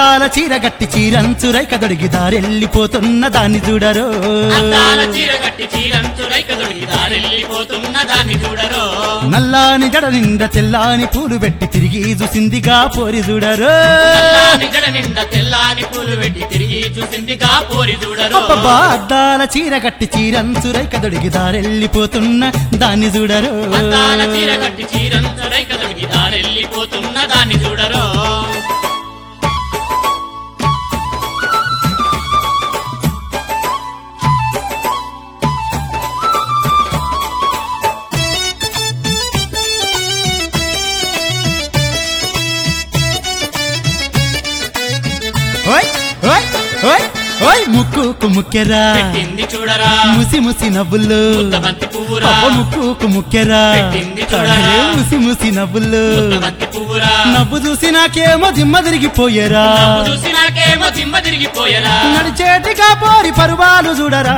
అద్దాల చీర గట్టి చీరంచురై కదొడిగి దారెళ్ళిపోతున్న దాన్ని చూడరు అద్దాల చీర కట్టి చీరంచు రైక దొరికి దారెళ్ళిపోతున్న దాన్ని చూడరో నల్లాని జడ నిండా తెల్లాని పూలు పెట్టి తిరిగి చూసిందిగా పోరి చూడరు నల్లాని జడ నిండా తెల్లాని పూలు పెట్టి తిరిగి చూసిందిగా పోరి చూడరో అబ్బబ్బా అద్దాల చీర గట్టి చీరంచురై కదొడిగి దారెళ్ళిపోతున్న దాన్ని చూడరు అద్దాల చీర కట్టి చీరంచు రైక దొరికి దారెళ్ళిపోతున్న దాన్ని చూడరో ఓయ్ ఓయ్ ఓయ్ ఓయ్ ముక్కుకు ముక్కెరా పెట్టింది చూడరా ముసి ముసి నవ్వులు ముద్దబంతి పువ్వురా అబ్బ ముక్కుకు ముక్కెరా పెట్టింది చూడరా. అరే ముసి ముసి నవ్వులు ముద్దబంతి పువ్వురా నవ్వు చూసి నాకేమో దిమ్మ తిరిగిపోయేరా నవ్వు చూసి నాకేమో దిమ్మ తిరిగిపోయరా నడిచేటిగా పోరి పరువాలు చూడరా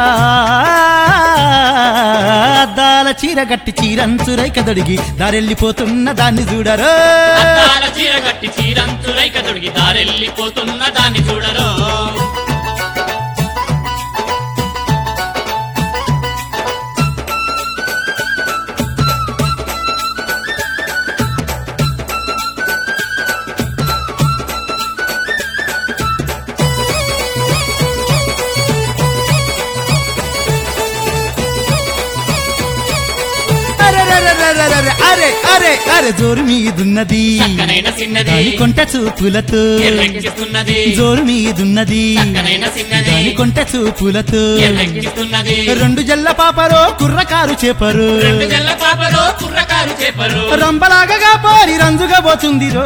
అద్దాల చీర గట్టి చీరంచురై కదొడిగి దారెళ్ళిపోతున్న దాన్ని చూడరా అద్దాల చీర కట్టి చీరంచు రైక దొరికి దారెళ్ళిపోతున్న దాన్ని చూడరో అరే అరే అరే అరే అరే అరే అరే జోరు మీదున్నది చక్కనైన చిన్నది దాని కొంట చూపులతో ఎర్రెక్కిస్తున్నది జోరు మీదున్నది చక్కనైన చిన్నది దాని కొంట చూపులతో ఎర్రెక్కిస్తున్నది రెండు జల్ల పాపరో కుర్రకారు చేపరు రెండు జల్ల పాపలో కుర్రకారు చేపరు రంబలాగగా పోరి రంజుగా పోతుంది రో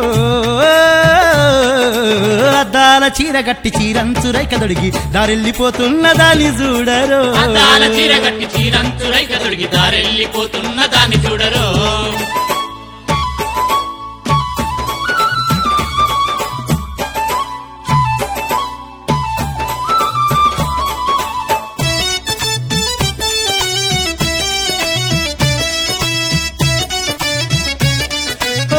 అద్దాల చీర గట్టి చీరంచురై కదొడిగి దారెళ్ళిపోతున్న దాన్ని చూడరు అద్దాల చీర కట్టి చీరంచు రైక దొరికి దారెళ్ళిపోతున్న దాన్ని చూడరో ఓ,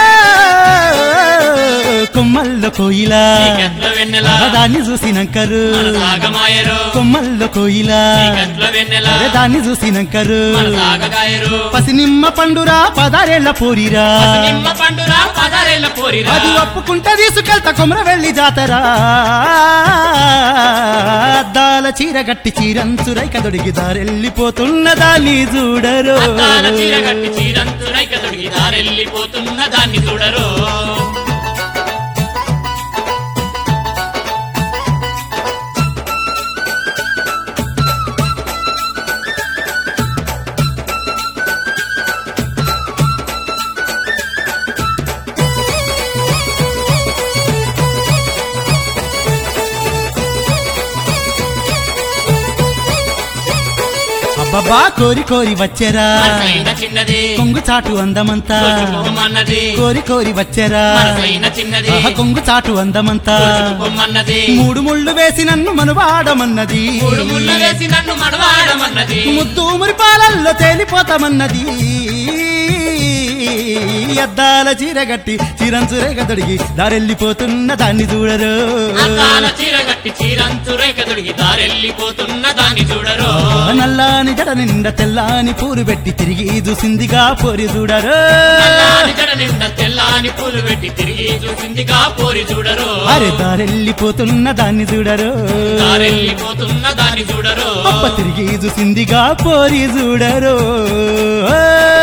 కొమ్మల్లో కోయిలా చీకట్ల వెన్నెల దాన్ని చూసినంకరు మనసాగమాయరు కొమ్మల్లో కోయిలా చీకట్ల వెన్నెల దాన్ని చూసినంకరు మనసాగగాయరు పసినిమ్మ పండురా పదారేళ్ల పోరిరా నిమ్మ పండురా పదారేళ్ళ పోరిరా అది ఒప్పుకుంటే తీసుకెళ్తా కొమర వెళ్ళి జాతరా అద్దాల చీర గట్టి చీరంచురై కదొడిగి దారెళ్ళిపోతున్న దాన్ని చూడరు అద్దాల చీర కట్టి చీరంచు రైక దొరికి దారెళ్ళిపోతున్న దాన్ని చూడరో అబ్బబ్బా కోరి కోరి వచ్చేరా మనసైన చిన్నది కొంగు చాటు అందమంతా పొమ్మన్నది కోరి కోరి వచ్చేరా మనసైన చిన్నది ఆహా, కొంగు చాటు అందమంతా పొమ్మన్నది మూడు ముళ్ళు వేసి నన్ను మనువాడమన్నది మూడు ముళ్ళ వేసి నన్ను మడవాడమన్నది ముద్దు మురిపాలల్లో తేలిపోతామన్నది అద్దాల చీర గట్టి చీరంచురే గదొడిగి దారెళ్ళిపోతున్న దాన్ని చూడరు అద్దాల చీర కట్టి చీరంచు రేఖ దొరికి దారెళ్ళిపోతున్న దాన్ని చూడరు నల్లాని జడ నిండా తెల్లాని పూలు పెట్టి తిరిగి చూసిందిగా పోరి చూడరు నల్లాని జడ నిండా తెల్లాని పూలు పెట్టి తిరిగి చూసిందిగా పోరి చూడరు అరే దారెళ్ళిపోతున్న దాన్ని చూడరు దారెళ్ళిపోతున్న దాన్ని చూడరు అప్ప తిరిగి చూసిందిగా పోరి చూడరు